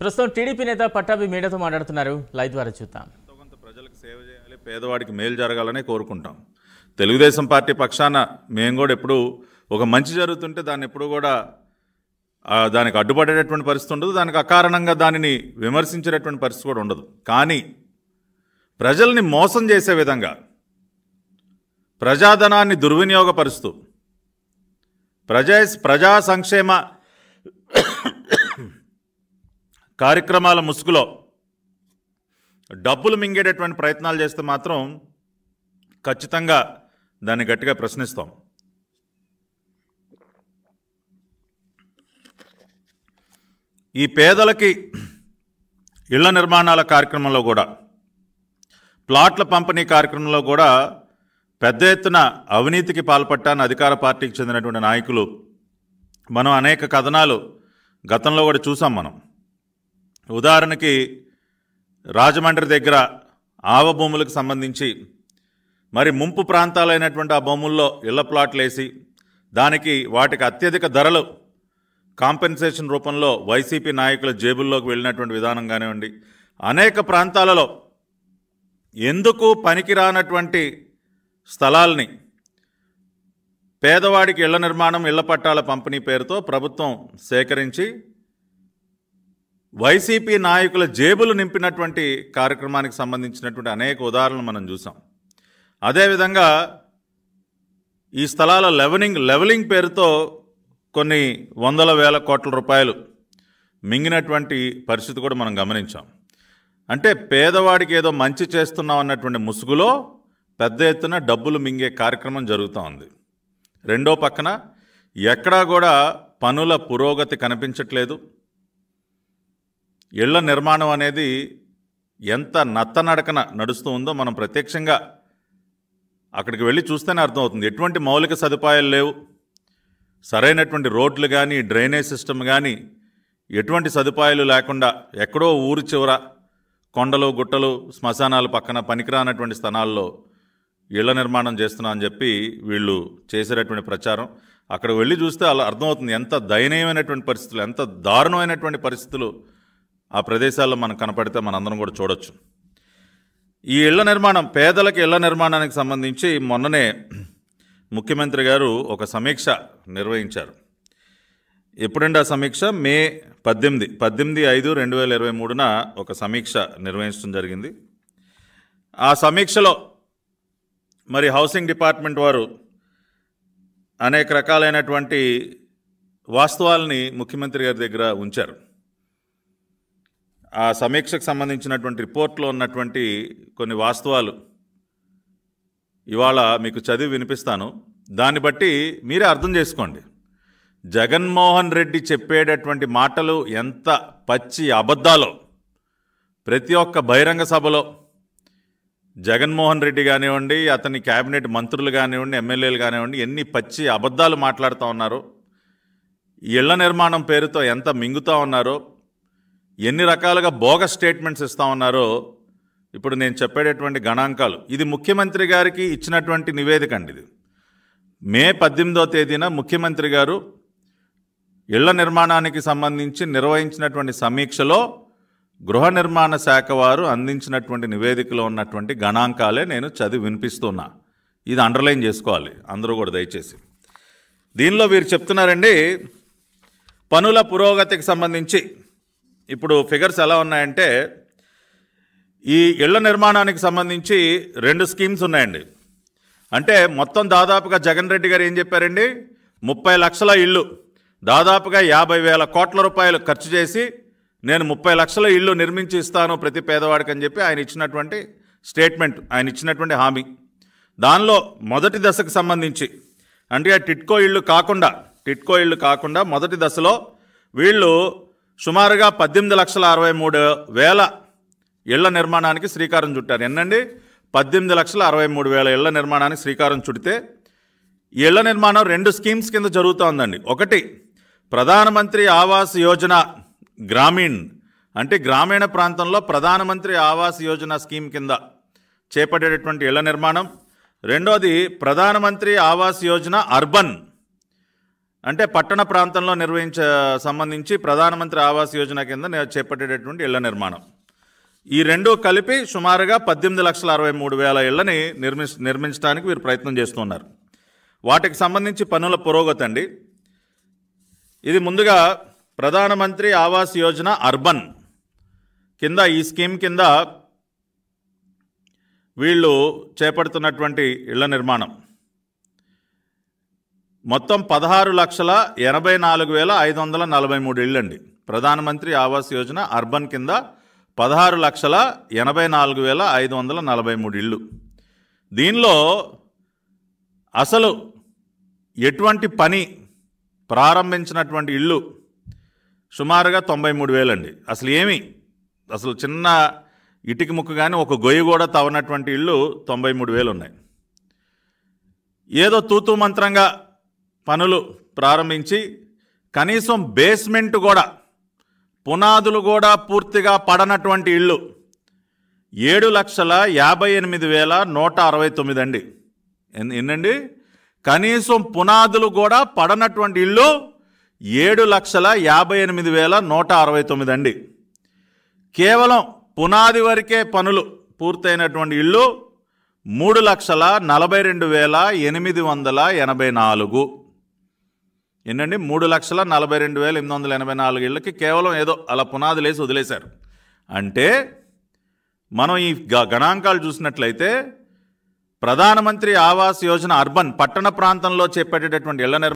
ప్రస్తుతం టీడీపీ నేత పట్టాభి మీడియాతో మాట్లాడుతున్నారు లైవ్ ద్వారా చూద్దాం ఎంతో కొంత ప్రజలకు సేవ చేయాలి పేదవాడికి మేలు జరగాలని కోరుకుంటాం తెలుగుదేశం పార్టీ పక్షాన మేము కూడా ఎప్పుడు ఒక మంచి జరుగుతుంటే దాన్ని ఎప్పుడు కూడా ఆ, దానికి అడ్డుపడేటటువంటి పరిస్థితి ఉండదు దానికి అకారణంగా దానిని విమర్శించేటటువంటి పరిస్థితి కూడా ఉండదు కానీ ప్రజల్ని మోసం చేసే విధంగా ప్రజాధనాన్ని దుర్వినియోగపరుస్తూ ప్రజా ప్రజా సంక్షేమ కార్యక్రమాల ముసుగులో డబ్బులు మింగేటటువంటి ప్రయత్నాలు చేస్తే మాత్రం ఖచ్చితంగా దాన్ని గట్టిగా ప్రశ్నిస్తాం ఈ పేదలకి ఇళ్ల నిర్మాణాల కార్యక్రమంలో కూడా ప్లాట్ల పంపిణీ కార్యక్రమంలో కూడా పెద్ద ఎత్తున అవినీతికి పాల్పట్టాన్ని అధికార పార్టీకి చెందినటువంటి నాయకులు మనం అనేక కథనాలు గతంలో కూడా చూసాం మనం ఉదాహరణకి రాజమండ్రి దగ్గర ఆవ భూములకు సంబంధించి మరి ముంపు ప్రాంతాలైనటువంటి ఆ భూముల్లో ఇళ్ల ప్లాట్లు వేసి దానికి వాటికి అత్యధిక ధరలు కాంపెన్సేషన్ రూపంలో వైసీపీ నాయకుల జేబుల్లోకి వెళ్ళినటువంటి విధానం కానివ్వండి అనేక ప్రాంతాలలో ఎందుకు పనికిరానటువంటి స్థలాల్ని పేదవాడికి ఇళ్ల నిర్మాణం ఇళ్ల పట్టాల పంపిణీ పేరుతో ప్రభుత్వం సేకరించి వైసీపీ నాయకుల జేబులు నింపినటువంటి కార్యక్రమానికి సంబంధించినటువంటి అనేక ఉదాహరణలు మనం చూసాం అదేవిధంగా ఈ స్థలాల లెవెలింగ్ లెవెలింగ్ పేరుతో కొన్ని వందల వేల కోట్ల రూపాయలు మింగినటువంటి పరిస్థితి కూడా మనం గమనించాం అంటే పేదవాడికి ఏదో మంచి చేస్తున్నాం అన్నటువంటి ముసుగులో పెద్ద ఎత్తున డబ్బులు మింగే కార్యక్రమం జరుగుతూ ఉంది రెండో పక్కన ఎక్కడా కూడా పనుల పురోగతి కనిపించట్లేదు ఇళ్ల నిర్మాణం అనేది ఎంత నత్తనడకన నడుస్తూ ఉందో మనం ప్రత్యక్షంగా అక్కడికి వెళ్ళి చూస్తేనే అర్థమవుతుంది ఎటువంటి మౌలిక సదుపాయాలు లేవు సరైనటువంటి రోడ్లు కానీ డ్రైనేజ్ సిస్టమ్ కానీ ఎటువంటి సదుపాయాలు లేకుండా ఎక్కడో ఊరు చివర కొండలు గుట్టలు శ్మశానాల పక్కన పనికిరానటువంటి స్థలాల్లో ఇళ్ల నిర్మాణం చేస్తున్నా అని చెప్పి వీళ్ళు చేసేటటువంటి ప్రచారం అక్కడ వెళ్ళి చూస్తే అలా అర్థమవుతుంది ఎంత దయనీయమైనటువంటి పరిస్థితులు ఎంత దారుణమైనటువంటి పరిస్థితులు ఆ ప్రదేశాల్లో మనకు కనపడితే మనందరం కూడా చూడొచ్చు ఈ ఇళ్ల నిర్మాణం పేదలకు ఇళ్ల నిర్మాణానికి సంబంధించి మొన్ననే ముఖ్యమంత్రి గారు ఒక సమీక్ష నిర్వహించారు ఎప్పుడండి ఆ సమీక్ష మే పద్దెనిమిది పద్దెనిమిది ఐదు రెండు వేల ఇరవై మూడున ఒక సమీక్ష నిర్వహించడం జరిగింది ఆ సమీక్షలో మరి హౌసింగ్ డిపార్ట్మెంట్ వారు అనేక రకాలైనటువంటి వాస్తవాల్ని ముఖ్యమంత్రి గారి దగ్గర ఉంచారు ఆ సమీక్షకు సంబంధించినటువంటి రిపోర్ట్లో ఉన్నటువంటి కొన్ని వాస్తవాలు ఇవాళ మీకు చదివి వినిపిస్తాను దాన్ని బట్టి మీరే అర్థం చేసుకోండి జగన్మోహన్ రెడ్డి చెప్పేటటువంటి మాటలు ఎంత పచ్చి అబద్ధాలో ప్రతి ఒక్క బహిరంగ సభలో జగన్మోహన్ రెడ్డి కానివ్వండి అతని కేబినెట్ మంత్రులు కానివ్వండి ఎమ్మెల్యేలు కానివ్వండి ఎన్ని పచ్చి అబద్ధాలు మాట్లాడుతూ ఉన్నారో ఇళ్ల నిర్మాణం పేరుతో ఎంత మింగుతూ ఉన్నారో ఎన్ని రకాలుగా బోగస్ స్టేట్మెంట్స్ ఇస్తా ఉన్నారో ఇప్పుడు నేను చెప్పేటటువంటి గణాంకాలు ఇది ముఖ్యమంత్రి గారికి ఇచ్చినటువంటి నివేదిక అండి ఇది మే పద్దెనిమిదో తేదీన ముఖ్యమంత్రి గారు ఇళ్ల నిర్మాణానికి సంబంధించి నిర్వహించినటువంటి సమీక్షలో గృహ నిర్మాణ శాఖ వారు అందించినటువంటి నివేదికలో ఉన్నటువంటి గణాంకాలే నేను చదివి వినిపిస్తున్నా ఇది అండర్లైన్ చేసుకోవాలి అందరూ కూడా దయచేసి దీనిలో వీరు చెప్తున్నారండి పనుల పురోగతికి సంబంధించి ఇప్పుడు ఫిగర్స్ ఎలా ఉన్నాయంటే ఈ ఇళ్ల నిర్మాణానికి సంబంధించి రెండు స్కీమ్స్ ఉన్నాయండి అంటే మొత్తం దాదాపుగా జగన్ రెడ్డి గారు ఏం చెప్పారండి ముప్పై లక్షల ఇల్లు దాదాపుగా యాభై వేల కోట్ల రూపాయలు ఖర్చు చేసి నేను ముప్పై లక్షల ఇల్లు నిర్మించి ఇస్తాను ప్రతి పేదవాడికి అని చెప్పి ఆయన ఇచ్చినటువంటి స్టేట్మెంట్ ఆయన ఇచ్చినటువంటి హామీ దానిలో మొదటి దశకు సంబంధించి అంటే ఆ టిట్కో ఇళ్ళు కాకుండా టిట్కో ఇళ్ళు కాకుండా మొదటి దశలో వీళ్ళు సుమారుగా పద్దెనిమిది లక్షల అరవై మూడు వేల ఇళ్ల నిర్మాణానికి శ్రీకారం చుట్టారు ఎన్నండి పద్దెనిమిది లక్షల అరవై మూడు వేల ఇళ్ల నిర్మాణానికి శ్రీకారం చుడితే ఈ ఇళ్ల నిర్మాణం రెండు స్కీమ్స్ కింద జరుగుతోందండి ఒకటి ప్రధానమంత్రి ఆవాస్ యోజన గ్రామీణ్ అంటే గ్రామీణ ప్రాంతంలో ప్రధానమంత్రి ఆవాస్ యోజన స్కీమ్ కింద చేపట్టేటటువంటి ఇళ్ల నిర్మాణం రెండోది ప్రధానమంత్రి ఆవాస్ యోజన అర్బన్ అంటే పట్టణ ప్రాంతంలో నిర్వహించ సంబంధించి ప్రధానమంత్రి ఆవాస్ యోజన కింద నే- చేపట్టేటటువంటి ఇళ్ల నిర్మాణం ఈ రెండు కలిపి సుమారుగా పద్దెనిమిది లక్షల అరవై మూడు వేల ఇళ్లని నిర్మి నిర్మించడానికి వీరు ప్రయత్నం చేస్తున్నారు వాటికి సంబంధించి పనుల పురోగతి అండి ఇది ముందుగా ప్రధానమంత్రి ఆవాస్ యోజన అర్బన్ కింద ఈ స్కీమ్ కింద వీళ్ళు చేపడుతున్నటువంటి ఇళ్ల నిర్మాణం మొత్తం పదహారు లక్షల ఎనభై నాలుగు వేల ఐదు వందల నలభై మూడు ఇళ్ళండి ప్రధానమంత్రి ఆవాస్ యోజన అర్బన్ కింద పదహారు లక్షల ఎనభై నాలుగు వేల ఐదు వందల నలభై మూడు ఇళ్ళు దీనిలో అసలు ఎటువంటి పని ప్రారంభించినటువంటి ఇళ్ళు సుమారుగా తొంభై మూడు వేలండి అసలు ఏమి అసలు చిన్న ఇటుక ముక్క కానీ ఒక గొయ్యి కూడా తవ్వనటువంటి ఇళ్ళు తొంభై మూడు వేలు ఉన్నాయి ఏదో తూతూ మంత్రంగా పనులు ప్రారంభించి కనీసం బేస్మెంట్ కూడా పునాదులు కూడా పూర్తిగా పడనటువంటి ఇళ్ళు ఏడు లక్షల యాభై ఎనిమిది వేల నూట అరవై తొమ్మిది అండి ఎన్- ఎన్నండి కనీసం పునాదులు కూడా పడనటువంటి ఇళ్ళు ఏడు లక్షల యాభై ఎనిమిది వేల నూట అరవై తొమ్మిది అండి కేవలం పునాది వరకే పనులు పూర్తయినటువంటి ఇళ్ళు మూడు లక్షల నలభై రెండు వేల ఎనిమిది వందల ఎనభై నాలుగు ఏంటండి మూడు లక్షల నలభై రెండు వేల ఎనిమిది వందల ఎనభై నాలుగు ఇళ్ళకి కేవలం ఏదో అలా పునాదులు వేసి వదిలేశారు అంటే మనం ఈ గ- గణాంకాలు చూసినట్లయితే ప్రధానమంత్రి ఆవాస్ యోజన అర్బన్ పట్టణ ప్రాంతంలో చేపట్టేటటువంటి ఇళ్ల నిర్మాణం